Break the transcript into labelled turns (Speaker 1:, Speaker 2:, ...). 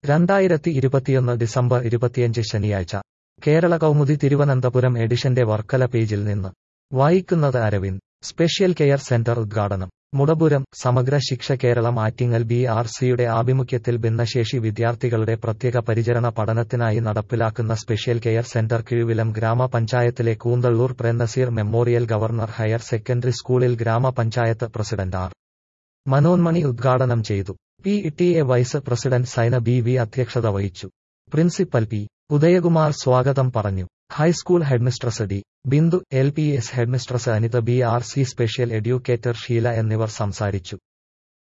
Speaker 1: രണ്ടായിരത്തി ഇരുപത്തിയൊന്ന് ഡിസംബർ ഇരുപത്തിയഞ്ച് ശനിയാഴ്ച കേരള കൗമുദി തിരുവനന്തപുരം എഡിഷന്റെ വർക്കല പേജിൽ നിന്ന് വായിക്കുന്നത് അരവിന്ദ് സ്പെഷ്യൽ കെയർ സെന്റർ ഉദ്ഘാടനം മുടപുരം സമഗ്ര ശിക്ഷ കേരളം ആറ്റിങ്ങൽ ബി ആർ സിയുടെ ആഭിമുഖ്യത്തിൽ ഭിന്നശേഷി വിദ്യാർത്ഥികളുടെ പ്രത്യേക പരിചരണ പഠനത്തിനായി നടപ്പിലാക്കുന്ന സ്പെഷ്യൽ കെയർ സെന്റർ കിഴുവിലം ഗ്രാമപഞ്ചായത്തിലെ Koonthalloor Premnazir memorial government higher secondary സ്കൂളിൽ ഗ്രാമപഞ്ചായത്ത് പ്രസിഡന്റ് ആർ മനോന്മണി ഉദ്ഘാടനം ചെയ്തു P T A vice president Saina B V അധ്യക്ഷത വഹിച്ചു പ്രിൻസിപ്പൽ പി ഉദയകുമാർ സ്വാഗതം പറഞ്ഞു high school headmistress D Bindu L P S headmistress Anitha B R C special educator Sheela എന്നിവർ സംസാരിച്ചു